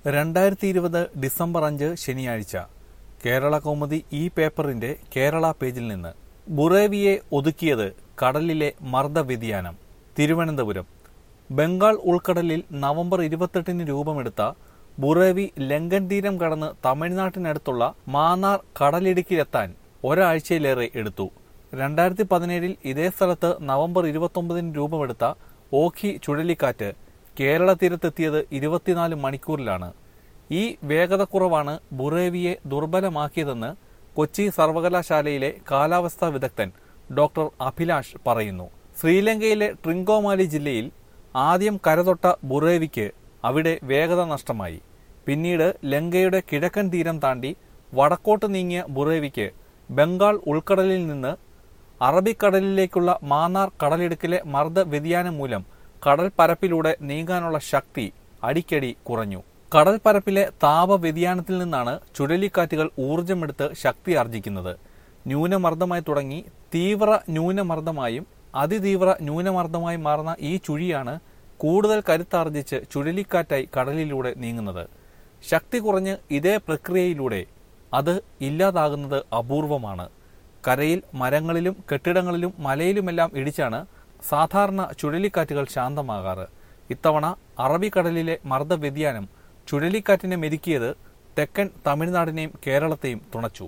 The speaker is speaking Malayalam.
രണ്ടായിരത്തി ഇരുപത് ഡിസംബർ അഞ്ച് ശനിയാഴ്ച കേരള കൗമുദി ഈ പേപ്പറിന്റെ കേരള പേജിൽ നിന്ന് ബുറേവിയെ ഒതുക്കിയത് കടലിലെ മർദ്ദ വ്യതിയാനം തിരുവനന്തപുരം ബംഗാൾ ഉൾക്കടലിൽ നവംബർ ഇരുപത്തെട്ടിന് രൂപമെടുത്ത ബുറേവി ലങ്കൻ തീരം കടന്ന് തമിഴ്നാട്ടിനടുത്തുള്ള മാന്നാർ കടലിടുക്കിലെത്താൻ ഒരാഴ്ചയിലേറെ എടുത്തു രണ്ടായിരത്തി പതിനേഴിൽ ഇതേ സ്ഥലത്ത് നവംബർ ഇരുപത്തൊമ്പതിന് രൂപമെടുത്ത ഓഖി ചുഴലിക്കാറ്റ് കേരള തീരത്തെത്തിയത് ഇരുപത്തിനാല് മണിക്കൂറിലാണ് ഈ വേഗതക്കുറവാണ് ബുറേവിയെ ദുർബലമാക്കിയതെന്ന് കൊച്ചി സർവകലാശാലയിലെ കാലാവസ്ഥാ വിദഗ്ധൻ ഡോക്ടർ അഭിലാഷ് പറയുന്നു ശ്രീലങ്കയിലെ ട്രിങ്കോമാലി ജില്ലയിൽ ആദ്യം കരതൊട്ട ബുറേവിക്ക് അവിടെ വേഗത നഷ്ടമായി പിന്നീട് ലങ്കയുടെ കിഴക്കൻ തീരം താണ്ടി വടക്കോട്ട് നീങ്ങിയ ബുറേവിക്ക് ബംഗാൾ ഉൾക്കടലിൽ നിന്ന് അറബിക്കടലിലേക്കുള്ള മാന്നാർ കടലിടുക്കിലെ മർദ്ദ വ്യതിയാനം മൂലം കടൽ പരപ്പിലൂടെ നീങ്ങാനുള്ള ശക്തി അടിക്കടി കുറഞ്ഞു കടൽ പരപ്പിലെ താപ വ്യതിയാനത്തിൽ നിന്നാണ് ചുഴലിക്കാറ്റുകൾ ഊർജമെടുത്ത് ശക്തി ആർജിക്കുന്നത് ന്യൂനമർദ്ദമായി തുടങ്ങി തീവ്ര ന്യൂനമർദ്ദമായും അതിതീവ്ര ന്യൂനമർദ്ദമായി മാറുന്ന ഈ ചുഴിയാണ് കൂടുതൽ കരുത്താർജിച്ച് ചുഴലിക്കാറ്റായി കടലിലൂടെ നീങ്ങുന്നത് ശക്തി കുറഞ്ഞ് ഇതേ പ്രക്രിയയിലൂടെ അത് ഇല്ലാതാകുന്നത് അപൂർവമാണ് കരയിൽ മരങ്ങളിലും കെട്ടിടങ്ങളിലും മലയിലുമെല്ലാം ഇടിച്ചാണ് സാധാരണ ചുഴലിക്കാറ്റുകൾ ശാന്തമാകാറ് ഇത്തവണ അറബിക്കടലിലെ മർദ്ദ വ്യതിയാനം ചുഴലിക്കാറ്റിനെ മെരുക്കിയത് തെക്കൻ തമിഴ്നാടിനെയും കേരളത്തെയും തുണച്ചു